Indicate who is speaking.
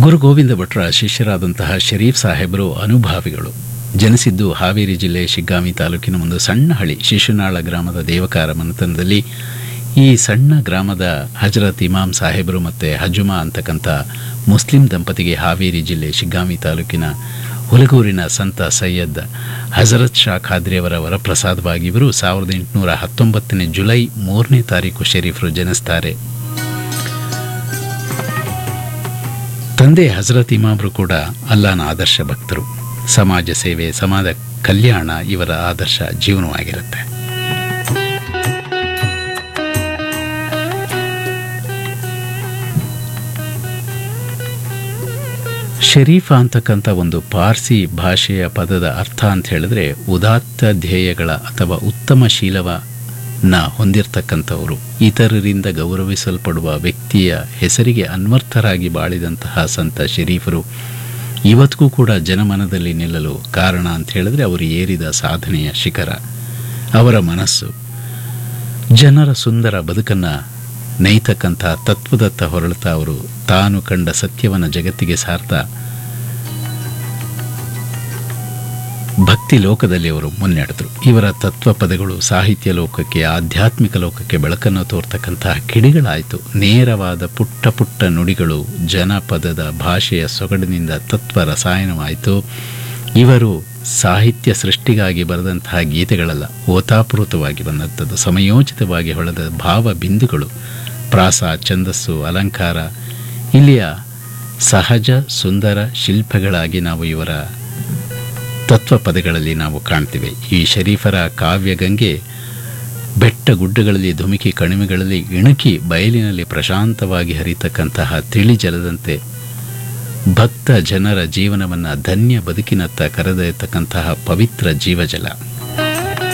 Speaker 1: ಗುರು ಗೋವಿಂದ ಭಟ್ರ ಶಿಷ್ಯರಾದಂತಹ ಶರೀಫ್ ಸಾಹೇಬರು ಅನುಭಾವಿಗಳು ಜನಿಸಿದ್ದು ಹಾವೇರಿ ಜಿಲ್ಲೆ ಶಿಗ್ಗಾಮಿ ತಾಲೂಕಿನ ಒಂದು ಸಣ್ಣ ಹಳ್ಳಿ ಶಿಶುನಾಳ ಗ್ರಾಮದ ದೇವಕಾರ ಮನೆತನದಲ್ಲಿ ಈ ಸಣ್ಣ ಗ್ರಾಮದ ಹಜರತ್ ಇಮಾಮ್ ಸಾಹೇಬರು ಮತ್ತು ಹಜುಮಾ ಅಂತಕ್ಕಂಥ ಮುಸ್ಲಿಂ ದಂಪತಿಗೆ ಹಾವೇರಿ ಜಿಲ್ಲೆ ಶಿಗ್ಗಾಮಿ ತಾಲೂಕಿನ ಹುಲಗೂರಿನ ಸಂತ ಸೈಯದ್ ಹಜರತ್ ಶಾ ಖಾದ್ರಿಯವರ ವರಪ್ರಸಾದವಾಗಿ ಇವರು ಸಾವಿರದ ಎಂಟುನೂರ ಹತ್ತೊಂಬತ್ತನೇ ಜುಲೈ ಮೂರನೇ ತಾರೀಕು ಶರೀಫರು ಜನಿಸ್ತಾರೆ ತಂದೆ ಹಜರತ್ ಇಮಾಮ್ರು ಕೂಡ ಅಲ್ಲಾನ ಆದರ್ಶ ಭಕ್ತರು ಸಮಾಜ ಸೇವೆ ಸಮಾಜ ಕಲ್ಯಾಣ ಇವರ ಆದರ್ಶ ಜೀವನವಾಗಿರುತ್ತೆ ಶರೀಫ ಅಂತಕ್ಕಂಥ ಒಂದು ಪಾರ್ಸಿ ಭಾಷೆಯ ಪದದ ಅರ್ಥ ಅಂತ ಹೇಳಿದ್ರೆ ಉದಾತ್ತ ಧ್ಯೇಯಗಳ ಅಥವಾ ಉತ್ತಮ ಶೀಲವನ್ನ ಹೊಂದಿರತಕ್ಕಂಥವರು ಇತರರಿಂದ ಗೌರವಿಸಲ್ಪಡುವ ವ್ಯಕ್ತಿಯ ಹೆಸರಿಗೆ ಅನ್ವರ್ಥರಾಗಿ ಬಾಳಿದಂತಹ ಸಂತ ಶರೀಫರು ಇವತ್ತಿಗೂ ಕೂಡ ಜನಮನದಲ್ಲಿ ನಿಲ್ಲಲು ಕಾರಣ ಅಂತ ಹೇಳಿದ್ರೆ ಅವರು ಏರಿದ ಸಾಧನೆಯ ಶಿಖರ ಅವರ ಮನಸ್ಸು ಜನರ ಸುಂದರ ಬದುಕನ್ನು ನೈತಕ್ಕಂಥ ತತ್ವದತ್ತ ಹೊರಳುತ್ತಾ ಅವರು ತಾನು ಕಂಡ ಸತ್ಯವನ್ನು ಜಗತ್ತಿಗೆ ಸಾರ್ತಾ ಭಕ್ತಿ ಲೋಕದಲ್ಲಿ ಅವರು ಮುನ್ನಡೆದರು ಇವರ ತತ್ವ ಪದಗಳು ಸಾಹಿತ್ಯ ಲೋಕಕ್ಕೆ ಆಧ್ಯಾತ್ಮಿಕ ಲೋಕಕ್ಕೆ ಬೆಳಕನ್ನು ತೋರ್ತಕ್ಕಂತಹ ಕಿಡಿಗಳಾಯಿತು ನೇರವಾದ ಪುಟ್ಟ ಪುಟ್ಟ ನುಡಿಗಳು ಜನಪದದ ಭಾಷೆಯ ಸೊಗಡಿನಿಂದ ತತ್ವ ರಸಾಯನವಾಯಿತು ಇವರು ಸಾಹಿತ್ಯ ಸೃಷ್ಟಿಗಾಗಿ ಬರೆದಂತಹ ಗೀತೆಗಳಲ್ಲ ಓತಾಪೃತವಾಗಿ ಬಂದಂಥದ್ದು ಸಮಯೋಚಿತವಾಗಿ ಹೊಳೆದ ಭಾವ ಬಿಂದುಗಳು ಪ್ರಾಸ ಛಂದಸ್ಸು ಅಲಂಕಾರ ಇಲ್ಲಿಯ ಸಹಜ ಸುಂದರ ಶಿಲ್ಪಗಳಾಗಿ ನಾವು ಇವರ ತತ್ವ ಪದಗಳಲ್ಲಿ ನಾವು ಕಾಣ್ತೀವಿ ಈ ಶರೀಫರ ಕಾವ್ಯಗಂಗೆ ಬೆಟ್ಟ ಗುಡ್ಡಗಳಲ್ಲಿ ಧುಮುಕಿ ಕಣಿವೆಗಳಲ್ಲಿ ಇಣುಕಿ ಬಯಲಿನಲ್ಲಿ ಪ್ರಶಾಂತವಾಗಿ ಹರಿತಕ್ಕಂತಹ ತಿಳಿ ಜಲದಂತೆ ಭಕ್ತ ಜನರ ಜೀವನವನ್ನು ಧನ್ಯ ಬದುಕಿನತ್ತ ಕರೆದೊಯ್ಯತಕ್ಕಂತಹ ಪವಿತ್ರ ಜೀವಜಲ